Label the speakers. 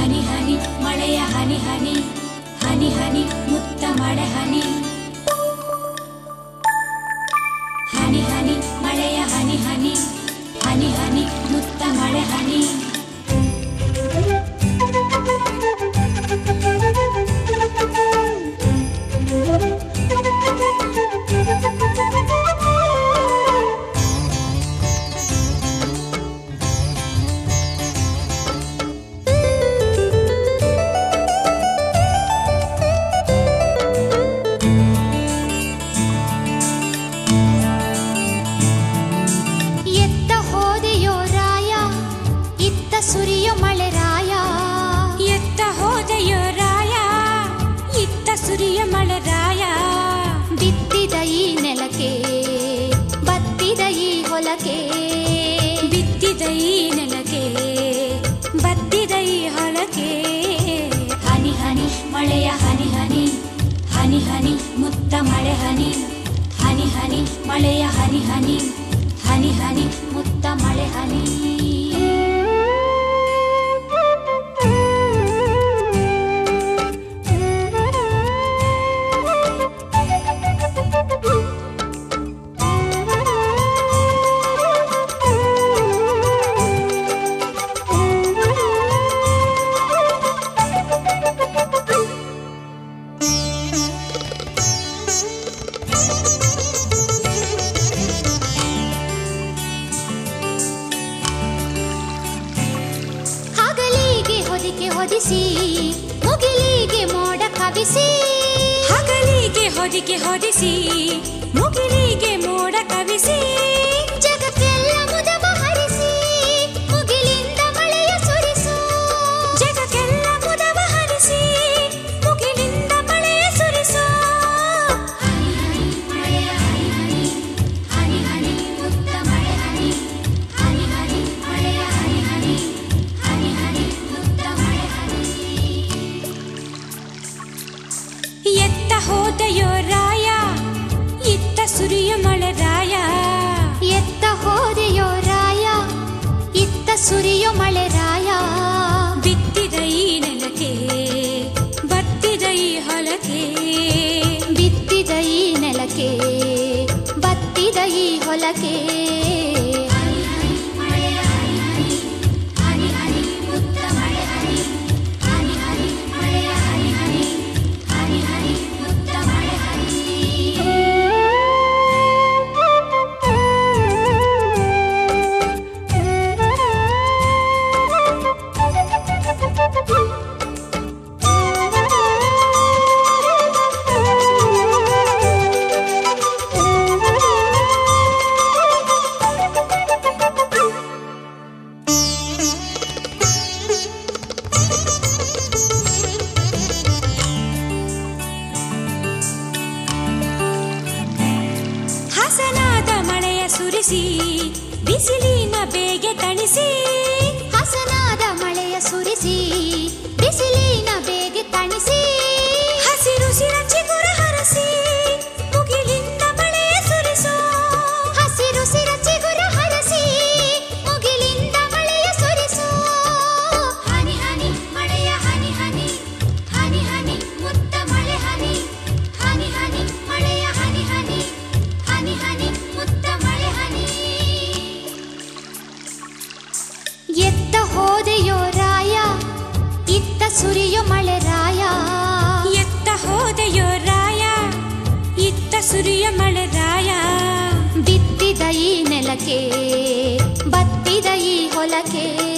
Speaker 1: ಹನಿ ಹನಿ ಮಳೆಯ ಹನಿ ಹನಿ ಹನಿ ಹನಿ ಮುತ್ತ ಮಳೆ ಹನಿ ಹನಿ ಹನಿ ಮಳೆಯ ಹನಿ ಹನಿ ಹನಿ ಹನಿ ಮುತ್ತ ಮಳೆ ಹನಿ
Speaker 2: ಎತ್ತ ಹೋದೆಯೋ ರಾಯ ಇತ್ತ ಸುರಿಯೋ ಮಳೆ ರಾಯ
Speaker 1: ಎತ್ತ ಹೋದೆಯೋ ರಾಯ ಇತ್ತ ಸುರಿಯ ಮಳೆ ರಾಯ
Speaker 2: ಬಿತ್ತಿದ ಈ ನೆಲಕ್ಕೆ ಬತ್ತಿದ ಈ ಹೊಲಕ್ಕೆ
Speaker 1: ಬಿತ್ತಿದ ಈ ನೆಲಕ್ಕೆ ಬತ್ತಿದ ಈ ಹೊಲಕ್ಕೆ ಹನಿ ಹನಿ ಮಳೆಯ ಹನಿ ಹನಿ ಹನಿ ಹನಿ ಮುತ್ತ ಮಳೆ ಹನಿ ಹನಿ ಹನಿ ಮಳೆಯ ಹನಿ ಹನಿ ಹನಿ ಹನಿ ಮುತ್ತ ಮಳೆ ಹನಿ
Speaker 2: ಹಗಲಿಗೆ ಹೊದಿಕೆ ಹೊದಿಸಿ ಮುಗಿಲಿಗೆ ಮೋಡ ಕವಿಸಿ
Speaker 1: ಹಗಲಿಗೆ ಹೊದಿಕೆ ಹೊದಿಸಿ ಮುಗಿಲಿಗೆ ಮೋಡ ಕವಿಸಿ
Speaker 2: ಜಗಕ್ಕೆಲ್ಲ ಮುದವ ಹರಿಸಿ ಮುಗಿಲಿಂದ ಮಳೆಯ ಸುರಿಸು
Speaker 1: ಜಗಕ್ಕೆಲ್ಲ ಮುದವ ಹರಿಸಿ ಮುಗಿಲಿಂದ ಮಳೆಯ ಸುರಿಸೋ ಹನಿ ಹನಿ ಮಳೆಯ ಹನಿ ಹನಿ ಹನಿ ಹನಿ ಮುತ್ತ ಮಳೆ ಹನಿ ಹನಿ ಹನಿ ಮಳೆಯ ಹನಿ ಹನಿ ಹನಿ ಹನಿ ಮುತ್ತ ಮಳೆ ಹನಿ ಎತ್ತ ಹೋದೆಯೋ ರಾಯ ಇತ್ತ ಸುರಿಯ ಮಳೆ ರಾಯ
Speaker 2: ಎತ್ತ ಹೋದೆಯೋ ರಾಯ ಇತ್ತ ಸುರಿಯೋ ಮಳೆ ರಾಯ
Speaker 1: ಬಿತ್ತಿದ ಈ ನೆಲಕ್ಕೆ ಬತ್ತಿದ ಈ ಹೊಲಕ್ಕೆ
Speaker 2: ಬಿತ್ತಿದ ಈ ನೆಲಕ್ಕೆ ಬತ್ತಿದ ಈ ಹೊಲಕ್ಕೆ
Speaker 1: ಹನಿ ಹನಿ ಮಳೆಯ ಹನಿ ಹನಿ ಹನಿ ಹನಿ ಮುತ್ತ ಮಳೆ ಹನಿ ಹನಿ ಹನಿ ಮಳೆಯ ಹನಿ ಹನಿ ಹನಿ ಹನಿ ಮುತ್ತ ಮಳೆ ಹನಿ ಹಸನಾದ ಮಳೆಯ ಸುರಿಸಿ ಬಿಸಿಲಿನ ಬೇಗೆ ತಣಿಸಿ
Speaker 2: ಹಸನಾದ ಮಳೆಯ ಸುರಿಸಿ ಬಿಸಿಲಿನ ಬೇಗೆ ತಣಿಸಿ
Speaker 1: ಹಸಿರು ಸಿರ ಚಿಗುರ ಹರಸಿ ಮುಗಿಲಿಂದ ಮಳೆಯ ಸುರಿಸೋ
Speaker 2: ಹಸಿರು ಸಿರ ಚಿಗುರ ಹರಸಿ ಮುಗಿಲಿಂದ ಮಳೆಯ ಸುರಿಸು
Speaker 1: ಹನಿ ಹನಿ ಮಳೆಯ ಹನಿ ಹನಿ ಹನಿ ಹನಿ ಮುತ್ತ ಮಳೆ ಹನಿ ಹನಿ ಹನಿ ಮಳೆಯ ಹನಿ ಹನಿ ಹನಿ ಹನಿ ಮುತ್ತ ಮಳೆ ಹನಿ
Speaker 2: ಎತ್ತ ಹೋದೆಯೋ ರಾಯ ಇತ್ತ ಸುರಿಯೋ ಮಳೆ ರಾಯ
Speaker 1: ಎತ್ತ ಹೋದೆಯೋ ರಾಯ ಇತ್ತ ಸುರಿಯ ಮಳೆ ರಾಯ
Speaker 2: ಬಿತ್ತಿದ ಈ ನೆಲಕ್ಕೆ ಬತ್ತಿದ ಈ ಹೊಲಕ್ಕೆ